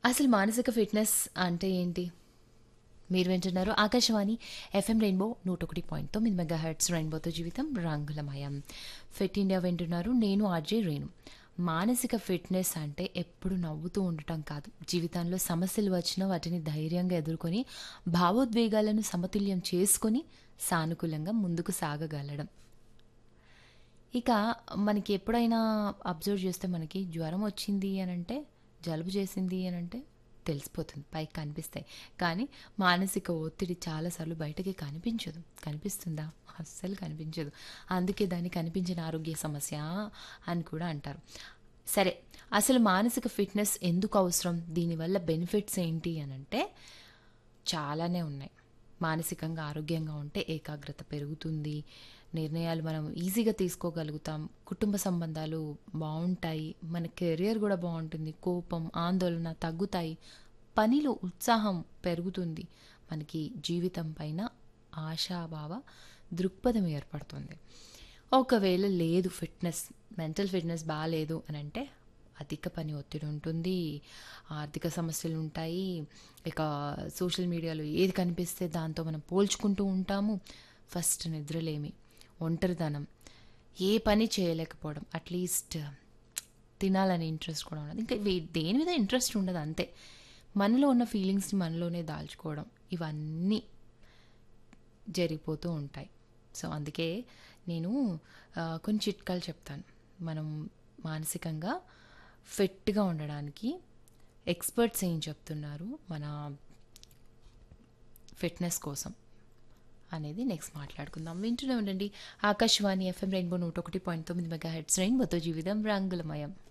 అసలు మానసిక ఫిట్నెస్ అంటే ఏంటి మీరు వింటున్నారు ఆకాశవాణి ఎఫ్ఎం రెయిన్బో నూట ఒకటి పాయింట్ తొమ్మిది మెగా హెడ్స్ రెయిన్బోతో జీవితం రంగులమయం ఫిట్ ఇండియా వింటున్నారు నేను ఆర్జే రేణు మానసిక ఫిట్నెస్ అంటే ఎప్పుడు నవ్వుతూ ఉండటం కాదు జీవితంలో సమస్యలు వచ్చినా వాటిని ధైర్యంగా ఎదుర్కొని భావోద్వేగాలను సమతుల్యం చేసుకొని సానుకూలంగా ముందుకు సాగగలడం ఇక మనకి ఎప్పుడైనా అబ్జర్వ్ చేస్తే మనకి జ్వరం వచ్చింది అని అంటే జలుబు చేసింది అని అంటే తెలిసిపోతుంది పైకి కనిపిస్తాయి కానీ మానసిక ఒత్తిడి చాలాసార్లు బయటకి కనిపించదు కనిపిస్తుందా అస్సలు కనిపించదు అందుకే దాన్ని కనిపించిన ఆరోగ్య సమస్య అని కూడా అంటారు సరే అసలు మానసిక ఫిట్నెస్ ఎందుకు అవసరం దీనివల్ల బెనిఫిట్స్ ఏంటి అని అంటే చాలానే ఉన్నాయి మానసికంగా ఆరోగ్యంగా ఉంటే ఏకాగ్రత పెరుగుతుంది నిర్ణయాలు మనం ఈజీగా తీసుకోగలుగుతాం కుటుంబ సంబంధాలు బాగుంటాయి మన కెరియర్ కూడా బాగుంటుంది కోపం ఆందోళన తగ్గుతాయి పనిలో ఉత్సాహం పెరుగుతుంది మనకి జీవితం పైన ఆశాభావ దృక్పథం ఏర్పడుతుంది ఒకవేళ లేదు ఫిట్నెస్ మెంటల్ ఫిట్నెస్ బాగాలేదు అని అంటే అధిక పని ఒత్తిడి ఉంటుంది ఆర్థిక సమస్యలు ఉంటాయి ఇక సోషల్ మీడియాలో ఏది కనిపిస్తే దాంతో మనం పోల్చుకుంటూ ఉంటాము ఫస్ట్ నిద్రలేమి ఒంటరితనం ఏ పని చేయలేకపోవడం అట్లీస్ట్ తినాలని ఇంట్రెస్ట్ కూడా ఉండదు ఇంకా వే- దేని మీద ఇంట్రెస్ట్ ఉండదు అంతే మనలో ఉన్న ఫీలింగ్స్ని మనలోనే దాల్చుకోవడం ఇవన్నీ జరిగిపోతూ ఉంటాయి సో అందుకే నేను ఆ, కొన్ని చిట్కాలు చెప్తాను మనం మానసికంగా ఫిట్గా ఉండడానికి ఎక్స్పర్ట్స్ ఏం చెప్తున్నారు మన ఫిట్నెస్ కోసం అనేది నెక్స్ట్ మాట్లాడుకుందాం వింటూనే ఉండండి ఆకాశవాణి ఎఫ్ఎం రెయిన్బో నూట ఒకటి పాయింట్ తొమ్మిది మెగా హెడ్స్ రెయిన్బోతో జీవితం రంగులమయం